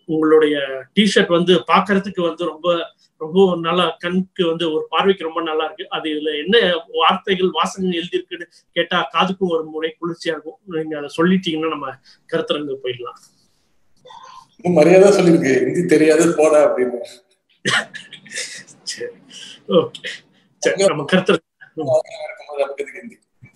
உங்களுடைய டிஷர்ட் வந்து பாக்குறதுக்கு வந்து ரொம்ப ரொம்ப நல்லா கண்ணுக்கு வந்து ஒரு பார்வைக்கு ரொம்ப நல்லா இருக்கு அது இதுல என்ன வார்த்தைகள் வாசகங்கள் எழுதியிருக்குன்னு கேட்டா காதுக்கும் ஒரு முறை குளிர்ச்சியா இருக்கும் நீங்க அதை சொல்லிட்டீங்கன்னா நம்ம கருத்தரங்கு போயிடலாம் மரியாதை சொல்லிருக்கு ஹிந்தி தெரியாது போட அப்படின்னு சரி ஓகே சரி நம்ம கருத்தரங்கு ஹிந்தி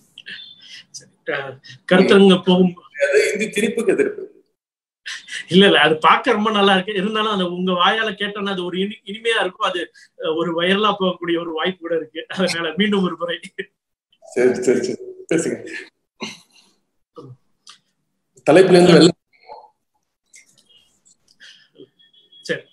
கருத்தரங்க போகும் ஹிந்தி திருப்புக்கு எதிர்ப்பு இல்ல இல்ல அது பார்க்க ரொம்ப நல்லா இருக்கு இருந்தாலும் அந்த உங்க வாயால கேட்டோம்னா அது ஒரு இனி இனிமையா இருக்கும் அது ஒரு வைரலா போகக்கூடிய ஒரு வாய்ப்பு கூட இருக்கு அதனால மீண்டும் ஒரு முறை சரி சரி சரி பேசுங்க தலைப்புல இருந்து வெளில சரி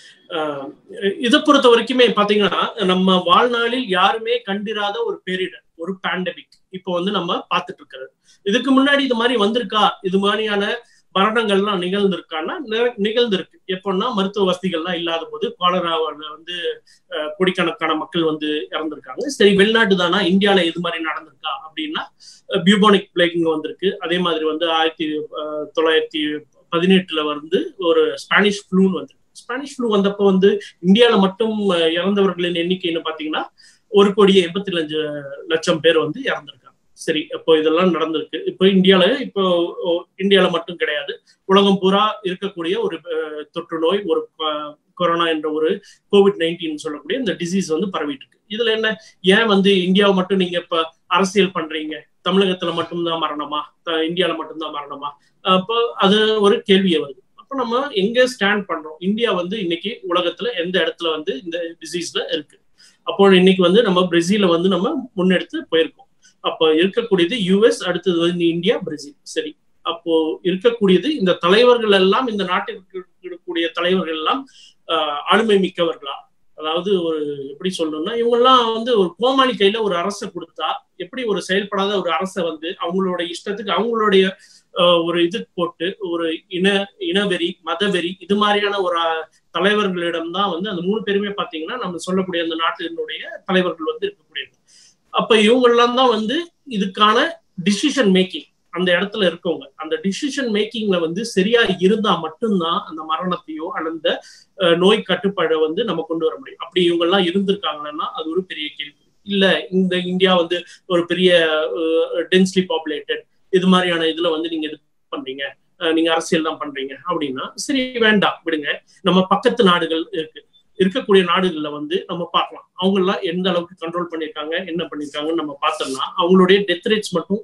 இதை பொறுத்த வரைக்குமே பாத்தீங்கன்னா நம்ம வாழ்நாளில் யாருமே கண்டிராத ஒரு பேரிடர் ஒரு பேண்டமிக் இப்போ வந்து நம்ம பார்த்துட்டு இருக்கிறது இதுக்கு முன்னாடி இது மாதிரி வந்திருக்கா இது மாதிரியான மரணங்கள்லாம் நிகழ்ந்திருக்கான்னா நிகழ்ந்திருக்கு எப்போன்னா மருத்துவ வசதிகள்லாம் இல்லாத போது காலராவில் வந்து கோடிக்கணக்கான மக்கள் வந்து இறந்திருக்காங்க சரி வெளிநாட்டு தானா இந்தியாவில இது மாதிரி நடந்திருக்கா அப்படின்னா பியூபானிக் பிளேக்கிங் வந்திருக்கு அதே மாதிரி வந்து ஆயிரத்தி தொள்ளாயிரத்தி பதினெட்டுல வந்து ஒரு ஸ்பானிஷ் ஃப்ளூன்னு வந்து ஸ்பானிஷ் ஃப்ளூ வந்தப்போ வந்து இந்தியாவில மட்டும் இறந்தவர்களின் எண்ணிக்கைன்னு பாத்தீங்கன்னா ஒரு கோடியே எண்பத்தி அஞ்சு லட்சம் பேர் வந்து இறந்திருக்காங்க சரி இப்போ இதெல்லாம் நடந்திருக்கு இப்போ இந்தியால இப்போ இந்தியால மட்டும் கிடையாது உலகம் பூரா இருக்கக்கூடிய ஒரு தொற்று நோய் ஒரு கொரோனா என்ற ஒரு கோவிட் நைன்டீன் சொல்லக்கூடிய இந்த டிசீஸ் வந்து பரவிட்டு இருக்கு இதுல என்ன ஏன் வந்து இந்தியாவை மட்டும் நீங்க இப்ப அரசியல் பண்றீங்க தமிழகத்துல மட்டும்தான் மரணமா இந்தியால மட்டும்தான் மரணமா அப்போ அது ஒரு கேள்வியே வருது அப்போ நம்ம எங்க ஸ்டாண்ட் பண்றோம் இந்தியா வந்து இன்னைக்கு உலகத்துல எந்த இடத்துல வந்து இந்த டிசீஸ்ல இருக்கு அப்போ இன்னைக்கு வந்து நம்ம பிரேசில வந்து நம்ம முன்னெடுத்து போயிருக்கோம் அப்போ இருக்கக்கூடியது யூஎஸ் அடுத்தது வந்து இந்தியா பிரேசில் சரி அப்போ இருக்கக்கூடியது இந்த தலைவர்கள் எல்லாம் இந்த நாட்டிற்கு இருக்கக்கூடிய தலைவர்கள் எல்லாம் ஆளுமை மிக்கவர்களா அதாவது ஒரு எப்படி சொல்லணும்னா இவங்கெல்லாம் வந்து ஒரு கோமாளி கையில ஒரு அரசை கொடுத்தா எப்படி ஒரு செயல்படாத ஒரு அரசை வந்து அவங்களோட இஷ்டத்துக்கு அவங்களுடைய ஒரு இது போட்டு ஒரு இன இனவெறி மதவெறி இது மாதிரியான ஒரு தலைவர்களிடம் தான் வந்து அந்த மூணு பேருமே பாத்தீங்கன்னா நம்ம சொல்லக்கூடிய அந்த நாட்டினுடைய தலைவர்கள் வந்து இருக்கக்கூடியது அப்ப இவங்கெல்லாம் தான் வந்து இதுக்கான டிசிஷன் மேக்கிங் அந்த இடத்துல இருக்கவங்க அந்த டிசிஷன் மேக்கிங்ல வந்து சரியா இருந்தா மட்டும்தான் அந்த மரணத்தையோ அந்த நோய் கட்டுப்பாடை வந்து நம்ம கொண்டு வர முடியும் அப்படி இவங்க எல்லாம் இருந்திருக்காங்கன்னா அது ஒரு பெரிய கேள்வி இல்ல இந்த இந்தியா வந்து ஒரு பெரிய டென்ஸ்லி பாப்புலேட்டட் இது மாதிரியான இதுல வந்து நீங்க இது பண்றீங்க நீங்க அரசியல் தான் பண்றீங்க அப்படின்னா சரி வேண்டாம் விடுங்க நம்ம பக்கத்து நாடுகள் இருக்கு இருக்கக்கூடிய நாடுகள்ல வந்து நம்ம பார்க்கலாம் அவங்க எல்லாம் எந்த அளவுக்கு கண்ட்ரோல் பண்ணிருக்காங்க என்ன பண்ணிருக்காங்கன்னு நம்ம பார்த்தோம்னா அவங்களுடைய டெத் ரேட்ஸ் மட்டும்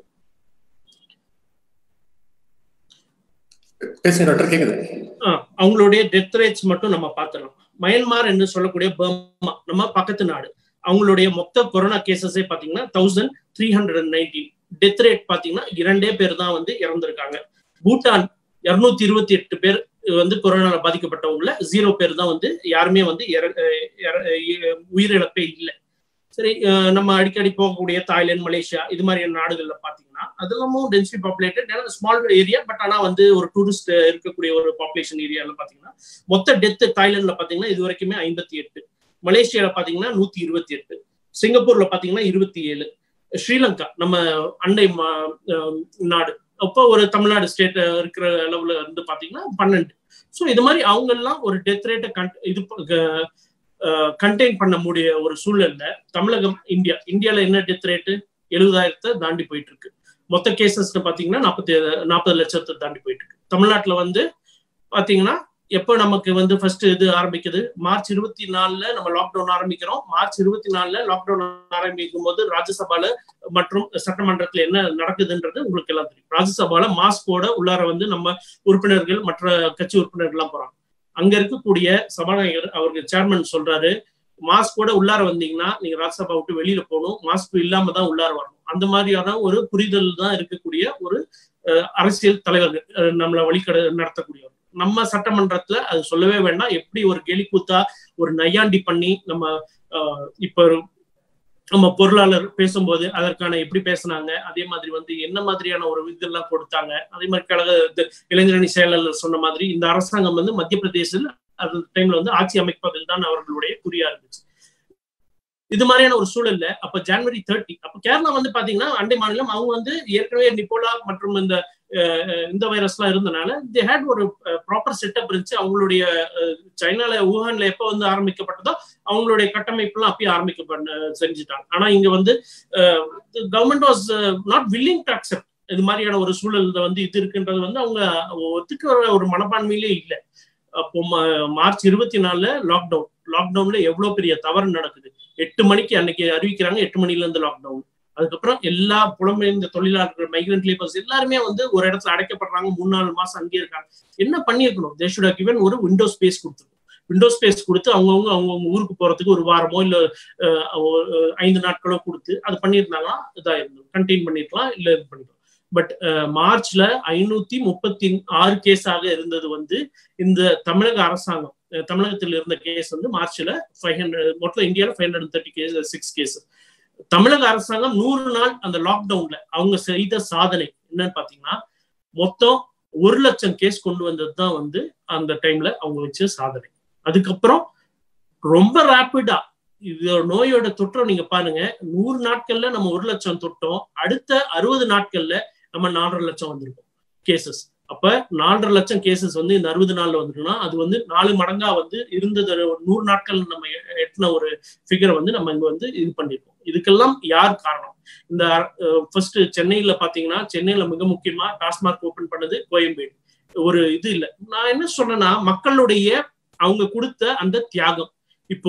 அவங்களுடைய டெத் ரேட்ஸ் மட்டும் நம்ம பார்த்துடலாம் மயன்மார் என்று சொல்லக்கூடிய பர்மா நம்ம பக்கத்து நாடு அவங்களுடைய மொத்த கொரோனா கேசஸே பாத்தீங்கன்னா thousand three hundred nineteen death rate பாத்தீங்கன்னா இரண்டே பேர் தான் வந்து இறந்திருக்காங்க பூட்டான் இருநூத்தி இருபத்தி எட்டு பேர் வந்து கொரோனால பாதிக்கப்பட்டவங்கள ஜீரோ பேர் தான் வந்து யாருமே வந்து உயிரிழப்பே இல்லை சரி நம்ம அடிக்கடி போகக்கூடிய தாய்லாந்து மலேசியா இது மாதிரியான நாடுகள்ல பாத்தீங்கன்னா அதெல்லாமும் density populated small area but ஆனா வந்து ஒரு டூரிஸ்ட் இருக்கக்கூடிய ஒரு பாப்புலேஷன் ஏரியால பாத்தீங்கன்னா மொத்த டெத் தாய்லாந்துல பாத்தீங்கன்னா இது வரைக்குமே ஐம்பத்தி எட்டு மலேசியால பாத்தீங்கன்னா நூத்தி இருபத்தி எட்டு சிங்கப்பூர்ல பாத்தீங்கன்னா இருபத்தி ஏழு ஸ்ரீலங்கா நம்ம அண்டை நாடு அப்போ ஒரு தமிழ்நாடு ஸ்டேட் இருக்கிற அளவுல வந்து பாத்தீங்கன்னா பன்னெண்டு ஸோ இது மாதிரி அவங்க எல்லாம் ஒரு டெத் ரேட்டை கன் இது கண்டெயின் பண்ண முடிய ஒரு சூழல்ல தமிழகம் இந்தியா இந்தியால என்ன டெத் ரேட்டு எழுபதாயிரத்தை தாண்டி போயிட்டு இருக்கு மொத்த கேசஸ்ல பாத்தீங்கன்னா நாற்பத்தி நாற்பது லட்சத்தை தாண்டி போயிட்டு இருக்கு தமிழ்நாட்டுல வந்து பாத்தீங்கன்னா எப்போ நமக்கு வந்து ஃபர்ஸ்ட் இது ஆரம்பிக்குது மார்ச் இருபத்தி நாலுல நம்ம லாக்டவுன் ஆரம்பிக்கிறோம் மார்ச் இருபத்தி நாலுல லாக்டவுன் ஆரம்பிக்கும் போது ராஜ்யசபால மற்றும் சட்டமன்றத்துல என்ன நடக்குதுன்றது உங்களுக்கு எல்லாம் தெரியும் ராஜ்யசபால மாஸ்கோட உள்ளார வந்து நம்ம உறுப்பினர்கள் மற்ற கட்சி உறுப்பினர்கள்லாம் போறாங்க அங்க இருக்கக்கூடிய சபாநாயகர் அவருக்கு சேர்மன் சொல்றாரு மாஸ்கோட உள்ளார வந்தீங்கன்னா நீங்க ராஜ்யசபா விட்டு வெளியில போகணும் மாஸ்க் இல்லாம தான் உள்ளார வரணும் அந்த மாதிரியான ஒரு புரிதல் தான் இருக்கக்கூடிய ஒரு அரசியல் தலைவர்கள் நம்மளை வழிகட நடத்தக்கூடியவர் நம்ம சட்டமன்றத்துல அது சொல்லவே வேண்டாம் எப்படி ஒரு கேலிக்கூத்தா ஒரு நையாண்டி பண்ணி நம்ம இப்ப நம்ம பொருளாளர் பேசும்போது அதற்கான எப்படி பேசினாங்க அதே மாதிரி வந்து என்ன மாதிரியான ஒரு இதெல்லாம் கொடுத்தாங்க அதே மாதிரி கழக இளைஞரணி செயலாளர் சொன்ன மாதிரி இந்த அரசாங்கம் வந்து மத்திய பிரதேசில் அந்த டைம்ல வந்து ஆட்சி அமைப்பதில் தான் அவர்களுடைய குறியா இருந்துச்சு இது மாதிரியான ஒரு சூழல்ல அப்ப ஜனவரி தேர்ட்டி அப்ப கேரளா வந்து பாத்தீங்கன்னா அண்டை மாநிலம் அவங்க வந்து ஏற்கனவே நிப்போலா மற்றும் இந்த இந்த வைரஸ்லாம் இருந்தனால தி ஹேட் ஒரு ப்ராப்பர் செட்டப் இருந்துச்சு அவங்களுடைய சைனால ஊஹான்ல எப்போ வந்து ஆரம்பிக்கப்பட்டதோ அவங்களுடைய கட்டமைப்புலாம் அப்பயே ஆரம்பிக்கப்பட செஞ்சுட்டாங்க ஆனா இங்க வந்து government was not willing to accept இது மாதிரியான ஒரு சூழல் வந்து இது இருக்குன்றது வந்து அவங்க ஒத்துக்கிற ஒரு மனப்பான்மையிலே இல்லை அப்போ மார்ச் இருபத்தி நாலுல லாக்டவுன் லாக்டவுன்ல எவ்வளவு பெரிய தவறு நடக்குது எட்டு மணிக்கு அன்னைக்கு அறிவிக்கிறாங்க எட்டு மணில இருந்து லாக்டவுன் அதுக்கப்புறம் எல்லா புலம்பெயர்ந்த தொழிலாளர்கள் மைக்ரண்ட் லேபர்ஸ் எல்லாருமே வந்து ஒரு இடத்துல அடைக்கப்படுறாங்க மூணு நாலு மாசம் அங்கேயே இருக்காங்க என்ன பண்ணியிருக்கணும் தே ஷுட் கிவன் ஒரு விண்டோ ஸ்பேஸ் கொடுத்துருக்கணும் விண்டோ ஸ்பேஸ் கொடுத்து அவங்கவுங்க அவங்கவுங்க ஊருக்கு போறதுக்கு ஒரு வாரமோ இல்ல ஐந்து நாட்களோ கொடுத்து அது பண்ணியிருந்தாங்கன்னா இதா இருந்தது கண்டெயின் பண்ணிருக்கலாம் இல்ல இது பண்ணிக்கலாம் பட் மார்ச்ல ஐநூத்தி முப்பத்தி ஆறு கேஸாக இருந்தது வந்து இந்த தமிழக அரசாங்கம் தமிழகத்தில் இருந்த கேஸ் வந்து மார்ச்ல ஃபைவ் ஹண்ட்ரட் மொத்தம் இந்தியாவில் five hundred thirty case six case தமிழக அரசாங்கம் நூறு நாள் அந்த லாக்டவுன்ல அவங்க செய்த சாதனை என்னன்னு பாத்தீங்கன்னா மொத்தம் ஒரு லட்சம் கேஸ் கொண்டு வந்தது தான் வந்து அந்த டைம்ல அவங்க வச்ச சாதனை அதுக்கப்புறம் ரொம்ப ரேப்பிடா இது நோயோட தொற்றம் நீங்க பாருங்க நூறு நாட்கள்ல நம்ம ஒரு லட்சம் தொட்டோம் அடுத்த அறுபது நாட்கள்ல நம்ம நாலரை லட்சம் வந்திருக்கோம் கேசஸ் அப்ப நாலரை லட்சம் கேசஸ் வந்து இந்த அறுபது நாள்ல வந்துருக்குன்னா அது வந்து நாலு மடங்கா வந்து இருந்தது ஒரு நூறு நாட்கள் நம்ம எட்டின ஒரு ஃபிகரை வந்து நம்ம இங்க வந்து இது பண்ணிருக்கோம் இதுக்கெல்லாம் யார் காரணம் இந்த ஃபர்ஸ்ட் சென்னையில பாத்தீங்கன்னா சென்னையில மிக முக்கியமா டாஸ்மாக் ஓபன் பண்ணது கோயம்பேடு ஒரு இது இல்லை நான் என்ன சொன்னேன்னா மக்களுடைய அவங்க கொடுத்த அந்த தியாகம் இப்போ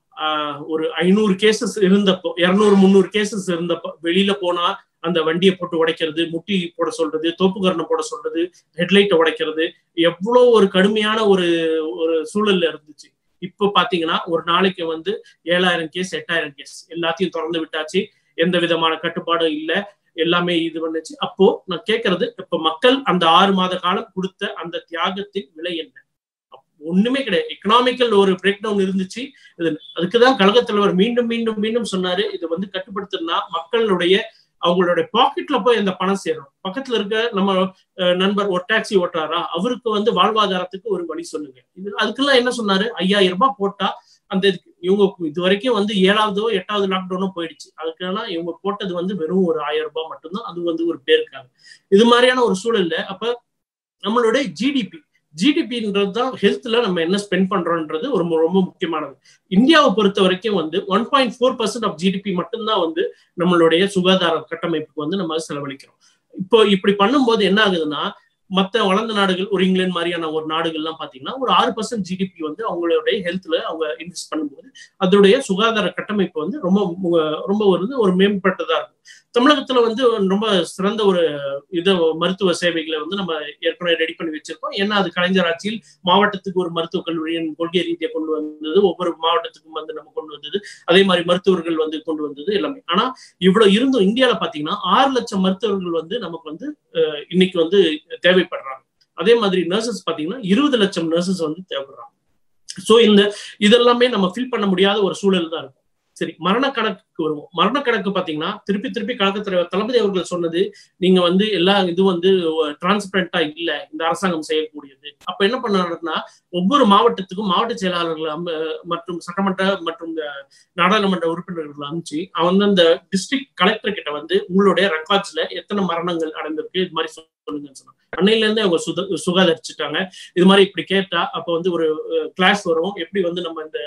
ஒரு ஐநூறு கேசஸ் இருந்தப்போ இருநூறு முந்நூறு கேசஸ் இருந்தப்போ வெளியில போனா அந்த வண்டியை போட்டு உடைக்கிறது முட்டி போட சொல்றது தோப்புக்கரணம் போட சொல்றது ஹெட்லைட்டை உடைக்கிறது எவ்வளோ ஒரு கடுமையான ஒரு ஒரு சூழல்ல இருந்துச்சு இப்போ பாத்தீங்கன்னா ஒரு நாளைக்கு வந்து ஏழாயிரம் கேஸ் எட்டாயிரம் கேஸ் எல்லாத்தையும் திறந்து விட்டாச்சு எந்த விதமான கட்டுப்பாடும் இல்லை எல்லாமே இது பண்ணுச்சு அப்போ நான் கேட்கறது இப்ப மக்கள் அந்த ஆறு மாத காலம் கொடுத்த அந்த தியாகத்தின் விலை என்ன ஒண்ணுமே கிடையாது எக்கனாமிக்கல் ஒரு பிரேக் டவுன் இருந்துச்சு இது அதுக்குதான் கழக தலைவர் மீண்டும் மீண்டும் மீண்டும் சொன்னாரு இதை வந்து கட்டுப்படுத்தினா மக்களுடைய அவங்களுடைய பாக்கெட்ல போய் அந்த பணம் சேரும் பக்கத்துல இருக்க நம்ம நண்பர் ஒரு டாக்ஸி ஓட்டுறாரா அவருக்கு வந்து வாழ்வாதாரத்துக்கு ஒரு வழி சொல்லுங்க இது அதுக்கெல்லாம் என்ன சொன்னாரு ஐயாயிரம் ரூபாய் போட்டா அந்த இவங்க இது வரைக்கும் வந்து ஏழாவதோ எட்டாவது லாக்டவுனோ போயிடுச்சு அதுக்கெல்லாம் இவங்க போட்டது வந்து வெறும் ஒரு ஆயிரம் ரூபாய் மட்டும்தான் அது வந்து ஒரு பேருக்காக இது மாதிரியான ஒரு சூழல்ல அப்ப நம்மளுடைய ஜிடிபி ஜிடிபின்றது தான் ஹெல்த்ல நம்ம என்ன ஸ்பெண்ட் பண்றோம்ன்றது ஒரு ரொம்ப முக்கியமானது இந்தியாவை பொறுத்த வரைக்கும் வந்து one point four percent of GDP மட்டும்தான் வந்து நம்மளுடைய சுகாதார கட்டமைப்புக்கு வந்து நம்ம செலவழிக்கிறோம் இப்போ இப்படி பண்ணும்போது என்ன ஆகுதுன்னா மற்ற வளர்ந்த நாடுகள் ஒரு இங்கிலாந்து மாதிரியான ஒரு நாடுகள்லாம் பாத்தீங்கன்னா ஒரு ஆறு பர்சன்ட் ஜிடிபி வந்து அவங்களுடைய ஹெல்த்ல அவங்க இன்வெஸ்ட் பண்ணும்போது அதோடைய சுகாதார கட்டமைப்பு வந்து ரொம்ப ரொம்ப வந்து ஒரு மேம்பட்டதா இருக்கும் தமிழகத்துல வந்து ரொம்ப சிறந்த ஒரு இது மருத்துவ சேவைகளை வந்து நம்ம ஏற்கனவே ரெடி பண்ணி வச்சிருக்கோம் ஏன்னா அது கலைஞர் ஆட்சியில் மாவட்டத்துக்கு ஒரு மருத்துவக் கல்லூரியின் கொள்கை ரீதியை கொண்டு வந்தது ஒவ்வொரு மாவட்டத்துக்கும் வந்து நம்ம கொண்டு வந்தது அதே மாதிரி மருத்துவர்கள் வந்து கொண்டு வந்தது எல்லாமே ஆனா இவ்வளவு இருந்தும் இந்தியாவில பாத்தீங்கன்னா ஆறு லட்சம் மருத்துவர்கள் வந்து நமக்கு வந்து இன்னைக்கு வந்து தேவைப்படுறாங்க அதே மாதிரி நர்சஸ் பாத்தீங்கன்னா இருபது லட்சம் நர்சஸ் வந்து தேவைப்படுறாங்க சோ இந்த இதெல்லாமே நம்ம ஃபில் பண்ண முடியாத ஒரு சூழல் தான் இருக்கும் சரி மரண கணக்குக்கு வருவோம் மரண கணக்கு பாத்தீங்கன்னா திருப்பி திருப்பி கழக தலைவர் தளபதி அவர்கள் சொன்னது நீங்க வந்து எல்லா இது வந்து டிரான்ஸ்பரண்டா இல்ல இந்த அரசாங்கம் செய்யக்கூடியது அப்ப என்ன பண்ணாருன்னா ஒவ்வொரு மாவட்டத்துக்கும் மாவட்ட செயலாளர்கள் மற்றும் சட்டமன்ற மற்றும் நாடாளுமன்ற உறுப்பினர்கள் அனுப்பிச்சு அவங்க அந்த டிஸ்ட்ரிக்ட் கலெக்டர் கிட்ட வந்து உங்களுடைய ரெக்கார்ட்ஸ்ல எத்தனை மரணங்கள் நடந்திருக்கு இது மாதிரி சொல்லுங்கன்னு சொன்னாங்க அன்னையில இருந்தே அவங்க சுத சுகாதாரிச்சுட்டாங்க இது மாதிரி இப்படி கேட்டா அப்ப வந்து ஒரு கிளாஸ் வரும் எப்படி வந்து நம்ம இந்த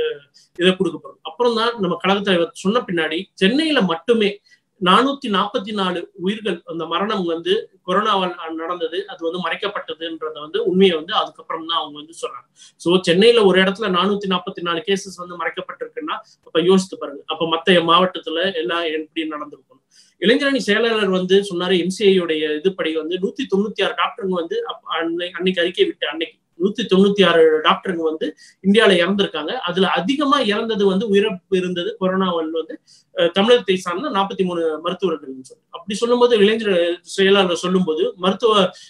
இதை கொடுக்க போறோம் அப்புறம் தான் நம்ம கழக தலைவர் சொன்ன பின்னாடி சென்னையில மட்டுமே நானூத்தி நாற்பத்தி நாலு உயிர்கள் அந்த மரணம் வந்து கொரோனாவால் நடந்தது அது வந்து மறைக்கப்பட்டதுன்றத வந்து உண்மையை வந்து அதுக்கப்புறம் தான் அவங்க வந்து சொன்னாங்க சோ சென்னையில ஒரு இடத்துல நானூத்தி நாற்பத்தி நாலு கேசஸ் வந்து மறைக்கப்பட்டிருக்குன்னா அப்ப யோசித்து பாருங்க அப்ப மத்த மாவட்டத்துல எல்லாம் எப்படி நடந்திருக்கும் இளைஞரணி செயலாளர் வந்து சொன்னாரு எம்சிஐயோடைய இதுபடி வந்து நூத்தி தொண்ணூத்தி ஆறு டாக்டருங்க வந்து அன்னைக்கு அறிக்கை விட்டு அன்னைக்கு நூத்தி தொண்ணூத்தி ஆறு டாக்டருங்க வந்து இந்தியாவில இறந்திருக்காங்க அதுல அதிகமா இறந்தது வந்து உயிரிழப்பு இருந்தது கொரோனாவில் வந்து தமிழகத்தை சார்ந்த நாற்பத்தி மூணு மருத்துவர்கள் சொல்லி அப்படி சொல்லும்போது இளைஞர் செயலாளர் சொல்லும்போது மருத்துவ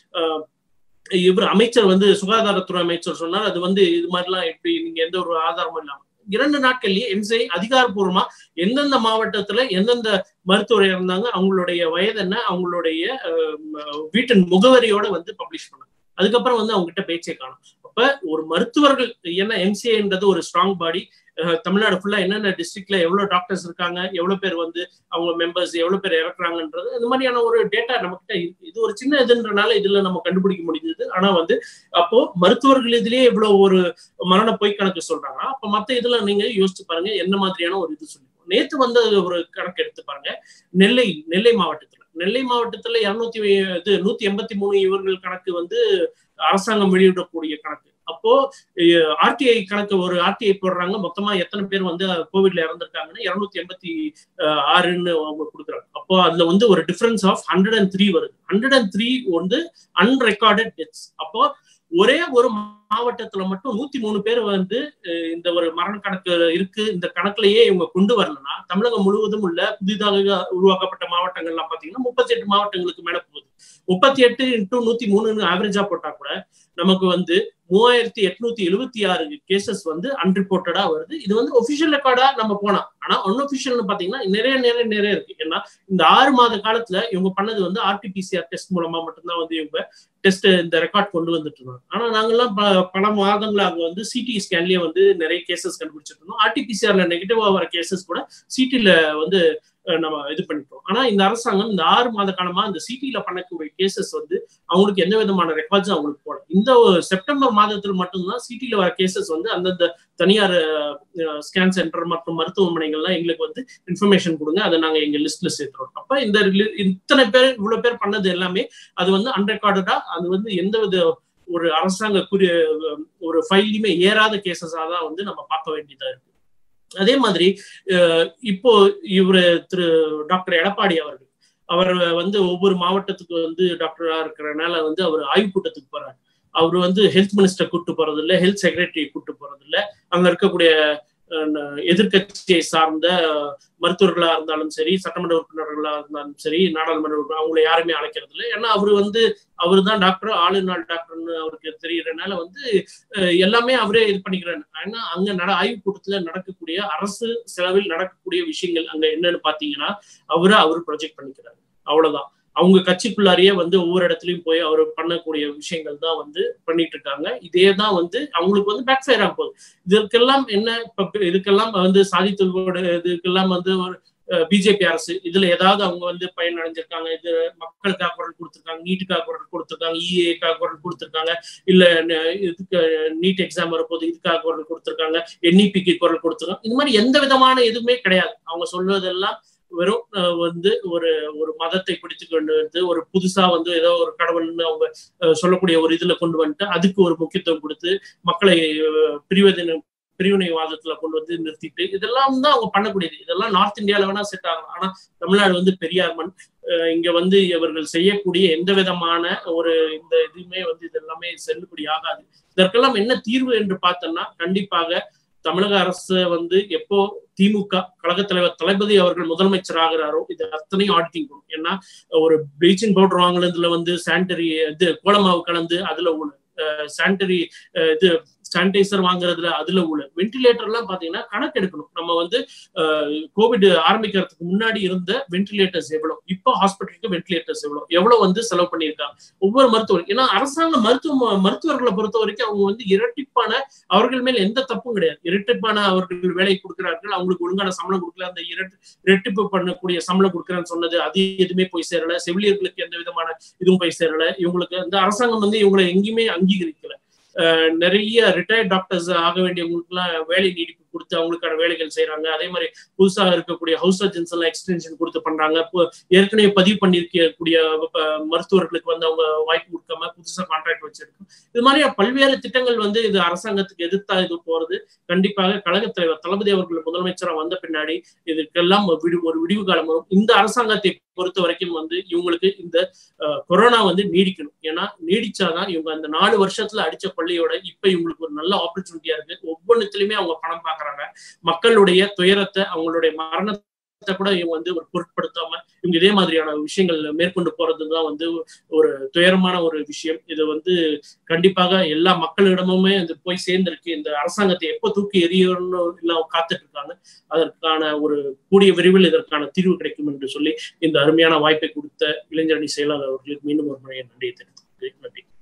இவர் அமைச்சர் வந்து சுகாதாரத்துறை அமைச்சர் சொன்னார் அது வந்து இது மாதிரிலாம் எப்படி நீங்க எந்த ஒரு ஆதாரமும் இல்லாம இரண்டு நாட்கள்லயே எம்சிஐ அதிகாரப்பூர்வமா எந்தெந்த மாவட்டத்துல எந்தெந்த மருத்துவர் இருந்தாங்க அவங்களுடைய வயது என்ன அவங்களுடைய வீட்டின் முகவரியோட வந்து பப்ளிஷ் பண்ணாங்க அதுக்கப்புறம் வந்து அவங்க கிட்ட பேச்சே காணும் அப்ப ஒரு மருத்துவர்கள் ஏன்னா எம்சிஏன்றது ஒரு ஸ்ட்ராங் பாடி தமிழ்நாடு ஃபுல்லா என்னென்ன டிஸ்ட்ரிக்ட்ல எவ்வளவு டாக்டர்ஸ் இருக்காங்க எவ்வளவு பேர் வந்து அவங்க மெம்பர்ஸ் எவ்வளவு பேர் இறக்குறாங்கன்றது இந்த மாதிரியான ஒரு டேட்டா நம்ம கிட்ட இருக்கு இது ஒரு சின்ன இதுன்றனால இதுல நம்ம கண்டுபிடிக்க முடிஞ்சது ஆனா வந்து அப்போ மருத்துவர்கள் இதுலயே இவ்வளவு ஒரு மரண பொய் கணக்கு சொல்றாங்க அப்ப மத்த இதுல நீங்க யோசிச்சு பாருங்க என்ன மாதிரியான ஒரு இது சொல்லி நேத்து வந்த ஒரு கணக்கு எடுத்து பாருங்க நெல்லை நெல்லை மாவட்டத்துல நெல்லை மாவட்டத்துல இருநூத்தி இது நூத்தி எண்பத்தி மூணு இவர்கள் கணக்கு வந்து அரசாங்கம் வெளியிடக்கூடிய கணக்கு அப்போ ஆர்டிஐ கணக்கு ஒரு ஆர்டிஐ போடுறாங்க மொத்தமா எத்தனை பேர் வந்து கோவிட்ல இறந்திருக்காங்கன்னா இருநூத்தி எண்பத்தி ஆறுன்னு அவங்க கொடுக்குறாங்க அப்போ அதுல வந்து ஒரு difference of hundred and three வருது ஹண்ட்ரட் அண்ட் த்ரீ வந்து அன்ரெக்கார்டட் டெத்ஸ் அப்போ ஒரே ஒரு மாவட்டத்துல மட்டும் நூத்தி மூணு பேர் வந்து இந்த ஒரு மரண கணக்கு இருக்கு இந்த கணக்குலயே இவங்க கொண்டு வரலன்னா தமிழகம் முழுவதும் உள்ள புதிதாக உருவாக்கப்பட்ட மாவட்டங்கள்லாம் பாத்தீங்கன்னா முப்பத்தி எட்டு மாவட்டங்களுக்கு மேல போகுது முப்பத்தி எட்டு இன்டூ நூத்தி மூணுன்னு ஆவரேஜா போட்டா கூட நமக்கு வந்து மூவாயிரத்தி எட்நூத்தி எழுபத்தி ஆறு கேசஸ் வந்து அன்ரிப்போர்ட்டடா வருது இது வந்து ஒபிஷியல் ரெக்கார்டா நம்ம போனோம் ஆனா அன்ஒபிஷியல்னு பாத்தீங்கன்னா நிறைய நிறைய நிறைய இருக்கு ஏன்னா இந்த ஆறு மாத காலத்துல இவங்க பண்ணது வந்து ஆர்டிபிசிஆர் டெஸ்ட் மூலமா மட்டும்தான் வந்து இவங்க டெஸ்ட் இந்த ரெக்கார்ட் கொண்டு வந்துட்டு இருந்தாங்க ஆனா நாங்கெல்லாம் பல மாதங்களா அங்க வந்து சிடி ஸ்கேன்லயே வந்து நிறைய கேசஸ் கண்டுபிடிச்சிட்டு இருந்தோம் ஆர்டிபிசிஆர்ல நெகட்டிவா வர கேசஸ் கூட சிடில வந்து நம்ம இது பண்ணிட்டோம் ஆனா இந்த அரசாங்கம் இந்த ஆறு மாத காலமா இந்த சிடில பண்ணக்கூடிய கேசஸ் வந்து அவங்களுக்கு எந்த விதமான ரெக்கார்ட்ஸும் அவங்களுக்கு போட இந்த செப்டம்பர் மாதத்தில் மட்டும்தான் சிடில வர கேசஸ் வந்து அந்தந்த தனியார் ஸ்கேன் சென்டர் மற்றும் மருத்துவமனைகள்லாம் எங்களுக்கு வந்து இன்ஃபர்மேஷன் கொடுங்க அதை நாங்க எங்க லிஸ்ட்ல சேர்த்துறோம் அப்ப இந்த இத்தனை பேர் இவ்வளவு பேர் பண்ணது எல்லாமே அது வந்து அன்ரெக்கார்டடா அது வந்து எந்த வித ஒரு அரசாங்க குறி ஒரு ஃபைலையுமே ஏறாத கேசஸா தான் வந்து நம்ம பார்க்க வேண்டியதா இருக்கு அதே மாதிரி இப்போ இவரு திரு டாக்டர் எடப்பாடி அவர்கள் அவர் வந்து ஒவ்வொரு மாவட்டத்துக்கு வந்து டாக்டரா இருக்கிறனால வந்து அவர் ஆய்வு கூட்டத்துக்கு போறாரு அவர் வந்து ஹெல்த் மினிஸ்டர் கூட்டு போறது இல்லை ஹெல்த் செக்ரட்டரி கூட்டு போறது இல்லை அங்க இருக்கக்கூடிய எதிர்கட்சியை சார்ந்த மருத்துவர்களா இருந்தாலும் சரி சட்டமன்ற உறுப்பினர்களா இருந்தாலும் சரி நாடாளுமன்ற உறுப்பினர் அவங்களை யாருமே அழைக்கிறது இல்லை ஏன்னா அவரு வந்து அவரு தான் டாக்டர் ஆளு நாள் டாக்டர்னு அவருக்கு தெரியறதுனால வந்து எல்லாமே அவரே இது பண்ணிக்கிறாரு ஆனா அங்க நட ஆய்வு கூட்டத்துல நடக்கக்கூடிய அரசு செலவில் நடக்கக்கூடிய விஷயங்கள் அங்க என்னன்னு பாத்தீங்கன்னா அவரை அவர் ப்ரொஜெக்ட் பண்ணிக்கிறாரு அவ்வளவுதான் அவங்க கட்சிக்குள்ளாரியே வந்து ஒவ்வொரு இடத்துலயும் போய் அவர் பண்ணக்கூடிய விஷயங்கள் தான் வந்து பண்ணிட்டு இருக்காங்க இதே தான் வந்து அவங்களுக்கு வந்து பேக் ஃபயர் ஆக போகுது இதற்கெல்லாம் என்ன இதுக்கெல்லாம் வந்து சாதித்தோட இதுக்கெல்லாம் வந்து ஒரு பிஜேபி அரசு இதுல ஏதாவது அவங்க வந்து பயன் அடைஞ்சிருக்காங்க இது மக்களுக்காக குரல் கொடுத்துருக்காங்க நீட்டுக்காக குரல் கொடுத்துருக்காங்க இஏக்காக குரல் கொடுத்துருக்காங்க இல்ல இதுக்கு நீட் எக்ஸாம் வரப்போது இதுக்காக குரல் கொடுத்துருக்காங்க என்இபிக்கு குரல் கொடுத்துருக்காங்க இந்த மாதிரி எந்த விதமான எதுவுமே கிடையாது அவங்க சொல்வதெல்லாம் வெறும் வந்து ஒரு ஒரு மதத்தை பிடித்து கொண்டு வந்து ஒரு புதுசா வந்து ஏதோ ஒரு கடவுள்னு அவங்க சொல்லக்கூடிய ஒரு இதுல கொண்டு வந்துட்டு அதுக்கு ஒரு முக்கியத்துவம் கொடுத்து மக்களை பிரிவதின பிரிவினைவாதத்துல கொண்டு வந்து நிறுத்திட்டு இதெல்லாம் தான் அவங்க பண்ணக்கூடியது இதெல்லாம் நார்த் இந்தியால வேணா செட் ஆகலாம் ஆனா தமிழ்நாடு வந்து பெரியார் மண் இங்க வந்து இவர்கள் செய்யக்கூடிய எந்த விதமான ஒரு இந்த இதுவுமே வந்து இதெல்லாமே செல்லுபடி ஆகாது இதற்கெல்லாம் என்ன தீர்வு என்று பார்த்தோம்னா கண்டிப்பாக தமிழக அரசு வந்து எப்போ திமுக கழக தலைவர் தளபதி அவர்கள் முதலமைச்சர் ஆகிறாரோ இது அத்தனையும் ஆடிட்டிங் பண்ணும் ஏன்னா ஒரு ப்ளீச்சிங் பவுடர் வாங்கினதுல வந்து சானிட்டரி இது கோலமாவு கலந்து அதுல உள்ள சானிட்டரி இது சானிடைசர் வாங்குறதுல அதுல உள்ள வென்டிலேட்டர் எல்லாம் பாத்தீங்கன்னா கணக்கு எடுக்கணும் நம்ம வந்து கோவிட் ஆரம்பிக்கிறதுக்கு முன்னாடி இருந்த வென்டிலேட்டர்ஸ் எவ்வளவு இப்போ ஹாஸ்பிட்டலுக்கு வென்டிலேட்டர்ஸ் எவ்வளவு எவ்வளவு வந்து செலவு பண்ணியிருக்காங்க ஒவ்வொரு மருத்துவர் ஏன்னா அரசாங்க மருத்துவ மருத்துவர்களை பொறுத்த வரைக்கும் அவங்க வந்து இரட்டிப்பான அவர்கள் மேல் எந்த தப்பும் கிடையாது இரட்டிப்பான அவர்கள் வேலை கொடுக்கிறார்கள் அவங்களுக்கு ஒழுங்கான சம்பளம் கொடுக்கல அந்த இரட்டு இரட்டிப்பு பண்ணக்கூடிய சம்பளம் கொடுக்குறேன்னு சொன்னது அது எதுவுமே போய் சேரல செவிலியர்களுக்கு எந்த விதமான இதுவும் போய் சேரல இவங்களுக்கு அந்த அரசாங்கம் வந்து இவங்களை எங்கேயுமே அங்கீகரிக்கல நிறைய ரிட்டையர்ட் டாக்டர்ஸ் ஆக வேண்டியவங்களுக்கு எல்லாம் வேலை நீடிப்பு கொடுத்து அவங்களுக்கான வேலைகள் செய்யறாங்க அதே மாதிரி புதுசாக இருக்கக்கூடிய ஹவுஸ் சர்ஜன்ஸ் எல்லாம் எக்ஸ்டென்ஷன் கொடுத்து பண்றாங்க ஏற்கனவே பதிவு பண்ணிருக்கக்கூடிய மருத்துவர்களுக்கு வந்து அவங்க வாய்ப்பு கொடுக்காம புதுசா கான்ட்ராக்ட் வச்சிருக்கோம் இது மாதிரி பல்வேறு திட்டங்கள் வந்து இது அரசாங்கத்துக்கு எதிர்த்தா இது போறது கண்டிப்பாக கழக தலைவர் தளபதி அவர்கள் முதலமைச்சராக வந்த பின்னாடி இதுக்கெல்லாம் விடு ஒரு விடிவு காலம் வரும் இந்த அரசாங்கத்தை பொறுத்த வரைக்கும் வந்து இவங்களுக்கு இந்த கொரோனா வந்து நீடிக்கணும் ஏன்னா நீடிச்சாதான் இவங்க அந்த நாலு வருஷத்துல அடிச்ச பள்ளியோட இப்ப இவங்களுக்கு ஒரு நல்ல ஆப்பர்ச்சுனிட்டியா இருக்கு ஒவ்வொன்றுத்திலுமே அவங்க பணம் பாக்குறாங்க மக்களுடைய துயரத்தை அவங்களுடைய மரணத்தை கூட இவங்க வந்து ஒரு பொருட்படுத்தாம இவங்க இதே மாதிரியான விஷயங்கள் மேற்கொண்டு போறதுதான் வந்து ஒரு துயரமான ஒரு விஷயம் இது வந்து கண்டிப்பாக எல்லா மக்களிடமுமே இது போய் சேர்ந்திருக்கு இந்த அரசாங்கத்தை எப்போ தூக்கி எறியணும்னு எல்லாம் காத்துட்டு இருக்காங்க அதற்கான ஒரு கூடிய விரைவில் இதற்கான தீர்வு கிடைக்கும் என்று சொல்லி இந்த அருமையான வாய்ப்பை கொடுத்த இளைஞரணி செயலாளர் அவர்களுக்கு மீண்டும் ஒரு முறையை நன்றியை தெரிவித்துக் நன்றி